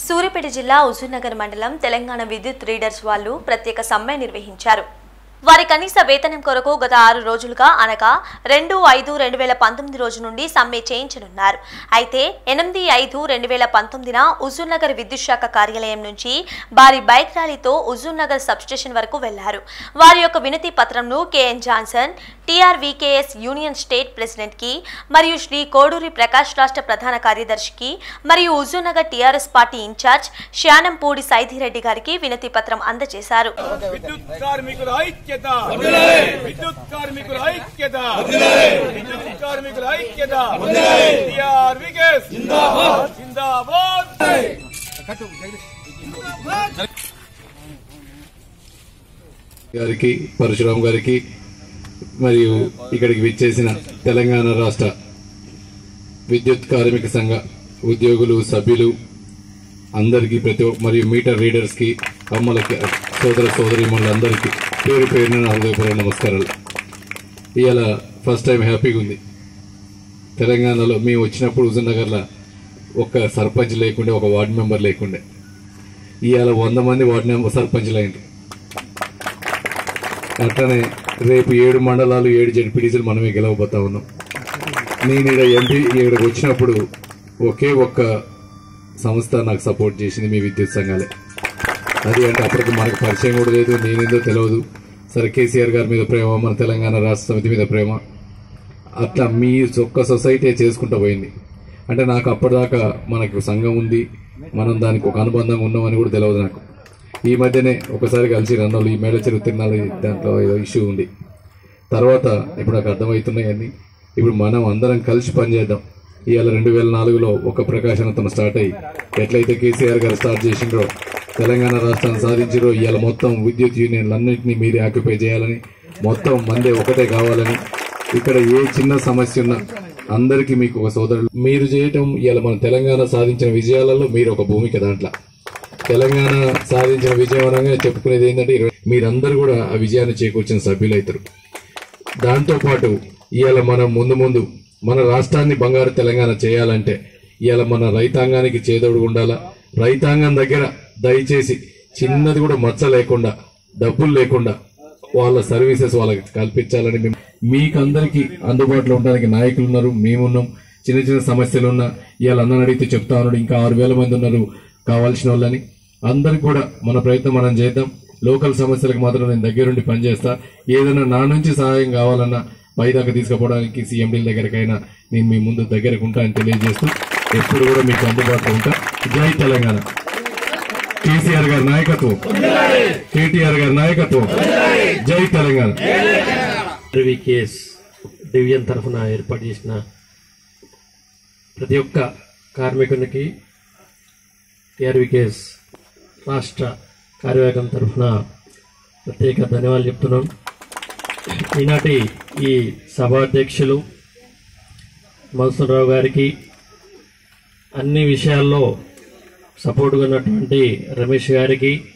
సూర్యాపేట జిల్లా హుజూర్నగర్ మండలం తెలంగాణ విద్యుత్ రీడర్స్ వాళ్ళు ప్రత్యేక సమ్మె నిర్వహించారు వారి కనీస వేతనం కొరకు గత ఆరు రోజులుగా అనగా రెండు ఐదు రెండు వేల పంతొమ్మిది రోజు నుండి సమ్మె చేయించనున్నారు అయితే ఎనిమిది ఐదు రెండు వేల పంతొమ్మిదిన హుజూర్నగర్ విద్యుత్ శాఖ కార్యాలయం నుంచి భారీ బైక్ ర్యాలీతో హుజూర్నగర్ సబ్స్టేషన్ వరకు వెళ్లారు వారి యొక్క వినతి పత్రంను KN Johnson TRVKS union state president కి మరియు శ్రీ కోడూరి ప్రకాష్ రాష్ట్ర ప్రధాన కార్యదర్శికి మరియు Huzurnagar TRS party incharge Shanampudi Saidireddy గారికి వినతి పత్రం అందజేశారు విద్యుత్ కార్మికుల ఐక్యత విద్యుత్ కార్మికుల ఐక్యత విద్యుత్ కార్మికుల ఐక్యత టిఆర్ వికేస్ జిందాబాద్ గారికి పరశురామ్ గారికి మరియు ఇక్కడికి విచ్చేసిన తెలంగాణ రాష్ట్ర విద్యుత్ కార్మిక సంఘ ఉద్యోగులు సభ్యులు అందరికీ ప్రతి ఒక్క- మరియు మీటర్ రీడర్స్ కి అమ్మలకి సోదర సోదరి అందరికీ పేరు పేరున నా హృదయపూర్వక నమస్కారాలు ఇవాళ ఫస్ట్ టైం హ్యాపీగా ఉంది తెలంగాణలో మేము వచ్చినప్పుడు హుజూర్నగర్లో ఒక్క సర్పంచ్ లేకుండే ఒక వార్డు మెంబర్ లేకుండే ఇవాళ వంద మంది వార్డు మెంబర్ సర్పంచ్లు అయింది అట్లనే రేపు ఏడు మండలాలు ఏడు జడ్పీటీసీలు మనమే గెలవబోతా ఉన్నాం నేను ఇక్కడ ఎంపీ ఇక్కడికి వచ్చినప్పుడు ఒకే ఒక్క సంస్థ నాకు సపోర్ట్ చేసింది మీ విద్యుత్ సంఘాలే అది అంటే అప్పటికి మనకు పరిచయం కూడా లేదు నేనేందో తెలియదు సరే కేసీఆర్ గారి మీద ప్రేమ మన తెలంగాణ రాష్ట్ర సమితి మీద ప్రేమ అట్లా మీ ఒక్క సొసైటీ చేసుకుంటూ పోయింది అంటే నాకు అప్పటిదాకా మనకు సంఘం ఉంది మనం దానికి ఒక అనుబంధంగా ఉన్నామని కూడా తెలియదు నాకు ఈ మధ్యనే ఒకసారి కలిసి రెండు ఈ మేడ చెరువు తిన్నాళ్ళు దాంట్లో ఏదో ఇష్యూ ఉంది తర్వాత ఇప్పుడు నాకు అర్థమవుతున్నాయి అన్ని ఇప్పుడు మనం అందరం కలిసి పనిచేద్దాం ఇవాళ రెండు వేల నాలుగులో ఒక ప్రకాశనతో స్టార్ట్ అయ్యి ఎట్లయితే కేసీఆర్ గారు స్టార్ట్ చేసిండ్రో తెలంగాణ రాష్ట్రాన్ని సాధించారో ఇవాళ మొత్తం విద్యుత్ యూనియన్లన్నింటినీ మీరే ఆక్యుపై చేయాలని మొత్తం మందే ఒకటే కావాలని ఇక్కడ ఏ చిన్న సమస్య ఉన్నా అందరికీ మీకు ఒక సోదరులు మీరు చేయటం ఇవాళ మన తెలంగాణ సాధించిన విజయాలలో మీరు ఒక భూమిక దాంట్లో తెలంగాణ సాధించిన విజయం అనగా చెప్పుకునేది ఏంటంటే ఇరవై- మీరందరూ కూడా ఆ విజయాన్ని చేకూర్చిన సభ్యులు అవుతారు దాంతో పాటు ఇవాళ మనం ముందు ముందు మన రాష్ట్రాన్ని బంగారు తెలంగాణ చేయాలంటే ఇవాళ మన రైతాంగానికి చేదోడు ఉండాలా రైతాంగం దగ్గర దయచేసి చిన్నది కూడా మచ్చ లేకుండా డబ్బులు లేకుండా వాళ్ళ సర్వీసెస్ వాళ్ళకి కల్పించాలని మేము మీకందరికీ అందుబాటులో ఉండడానికి నాయకులు ఉన్నారు మేమున్నాం చిన్న చిన్న సమస్యలు ఉన్నా ఇవాళ అందరిని అడిగితే చెప్తా ఉన్నాడు ఇంకా ఆరు వేల మంది ఉన్నారు కావాల్సిన వాళ్ళని అందరికి కూడా మన ప్రయత్నం మనం చేద్దాం లోకల్ సమస్యలకు మాత్రం నేను దగ్గరుండి పనిచేస్తా ఏదైనా నా నుంచి సహాయం కావాలన్నా పై దాకా తీసుకుపోవడానికి సీఎండీల దగ్గరకైనా నేను మీ ముందు దగ్గరకు ఉంటా అని తెలియజేస్తూ ఎప్పుడు కూడా మీకు అందుబాటులో ఉంటా జై తెలంగాణ కేసీఆర్ గారి నాయకత్వం కేటీఆర్ గారి నాయకత్వం జై తెలంగాణ కేఎస్ డివిజన్ తరఫున ఏర్పాటు చేసిన ప్రతి ఒక్క కార్మికునికి టీఆర్వికేఎస్ రాష్ట్ర కార్యవర్గం తరఫున ప్రత్యేక ధన్యవాదాలు చెప్తున్నాం ఈనాటి ఈ సభాధ్యక్షులు మధుసూరరావు గారికి అన్ని విషయాల్లో సపోర్ట్గా ఉన్నటువంటి రమేష్ గారికి